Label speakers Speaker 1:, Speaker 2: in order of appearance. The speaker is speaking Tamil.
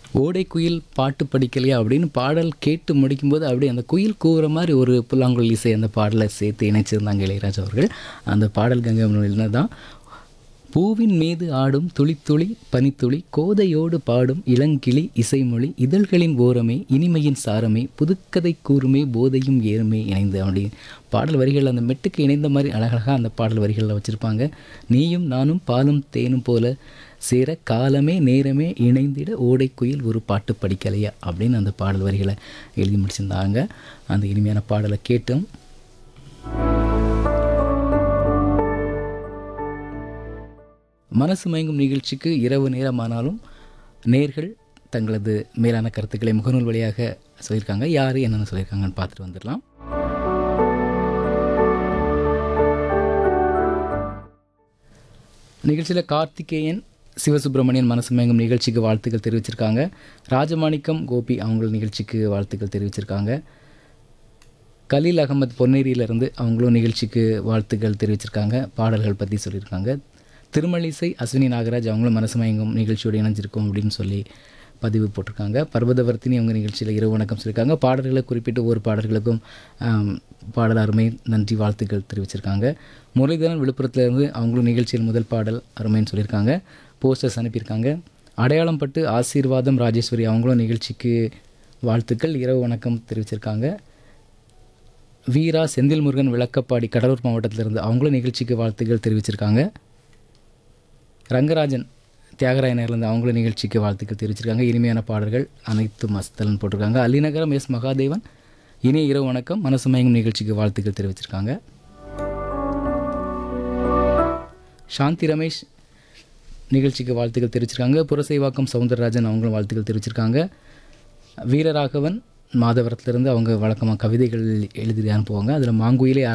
Speaker 1: ஓடை குயில் பாட்டு படிக்கலையா அப்படின்னு பாடல் கேட்டு முடிக்கும்போது அப்படியே அந்த குயில் கூவுற மாதிரி ஒரு புல்லாங்குழல் இசை அந்த பாடலை சேர்த்து இணைச்சிருந்தாங்க இளையராஜா அவர்கள் அந்த பாடல் கங்கை தான் பூவின் மீது ஆடும் துளித்துளி பனித்துளி கோதையோடு பாடும் இளங்கிளி இசைமொழி இதழ்களின் ஓரமே இனிமையின் சாரமே புதுக்கதை கூறுமே போதையும் ஏறுமே இணைந்து அப்படி பாடல் வரிகள் அந்த மெட்டுக்கு இணைந்த மாதிரி அழகழகாக அந்த பாடல் வரிகளில் வச்சுருப்பாங்க நீயும் நானும் பாலும் தேனும் போல சேர காலமே நேரமே இணைந்திட ஓடைக்குயில் ஒரு பாட்டு படிக்கலையா அப்படின்னு அந்த பாடல் வரிகளை எழுதி முடிச்சிருந்தாங்க அந்த இனிமையான பாடலை கேட்டும் மனசு மயங்கும் நிகழ்ச்சிக்கு இரவு நேரமானாலும் நேர்கள் தங்களது மேலான கருத்துக்களை முகநூல் வழியாக சொல்லியிருக்காங்க யார் என்னென்ன சொல்லியிருக்காங்கன்னு பார்த்துட்டு வந்துடலாம் நிகழ்ச்சியில் கார்த்திகேயன் சிவசுப்பிரமணியன் மனசு மயங்கும் நிகழ்ச்சிக்கு வாழ்த்துக்கள் தெரிவிச்சிருக்காங்க ராஜமாணிக்கம் கோபி அவங்க நிகழ்ச்சிக்கு வாழ்த்துக்கள் தெரிவிச்சிருக்காங்க கலீல் அகமது பொன்னேரியிலேருந்து அவங்களும் நிகழ்ச்சிக்கு வாழ்த்துக்கள் தெரிவிச்சிருக்காங்க பாடல்கள் பற்றி சொல்லியிருக்காங்க திருமலிசை அஸ்வினி நாகராஜ் அவங்களும் மனசு மயங்கும் நிகழ்ச்சியோடு இணைஞ்சிருக்கோம் அப்படின்னு சொல்லி பதிவு போட்டிருக்காங்க பர்வதவர்த்தினி அவங்க நிகழ்ச்சியில் இரவு வணக்கம் சொல்லியிருக்காங்க பாடல்களை குறிப்பிட்டு ஒவ்வொரு பாடல்களுக்கும் ஆம், பாடல் அருமை நன்றி வாழ்த்துக்கள் தெரிவிச்சிருக்காங்க முரளிதரன் விழுப்புரத்துலேருந்து அவங்களும் நிகழ்ச்சியில் முதல் பாடல் அருமைன்னு சொல்லியிருக்காங்க போஸ்டர்ஸ் அனுப்பியிருக்காங்க அடையாளம் பட்டு ஆசீர்வாதம் ராஜேஸ்வரி அவங்களும் நிகழ்ச்சிக்கு வாழ்த்துக்கள் இரவு வணக்கம் தெரிவிச்சிருக்காங்க வீரா செந்தில் முருகன் விளக்கப்பாடி கடலூர் மாவட்டத்திலிருந்து அவங்களும் நிகழ்ச்சிக்கு வாழ்த்துக்கள் தெரிவிச்சிருக்காங்க ரங்கராஜன் தியாகராயனர்லேருந்து அவங்களும் நிகழ்ச்சிக்கு வாழ்த்துக்கள் தெரிவிச்சிருக்காங்க இனிமையான பாடல்கள் அனைத்து மஸ்தல்னு போட்டிருக்காங்க அலிநகரம் எஸ் மகாதேவன் இனிய இரவு வணக்கம் மனசு மயங்கும் நிகழ்ச்சிக்கு வாழ்த்துக்கள் தெரிவிச்சிருக்காங்க சாந்தி ரமேஷ் நிகழ்ச்சிக்கு வாழ்த்துக்கள் தெரிவிச்சிருக்காங்க புரசைவாக்கம் சவுந்தரராஜன் அவங்களும் வாழ்த்துக்கள் தெரிவிச்சிருக்காங்க வீரராகவன் மாதவரத்துலேருந்து அவங்க வழக்கமாக கவிதைகள் எழுதி அனுப்புவாங்க அதில் மாங்குயிலே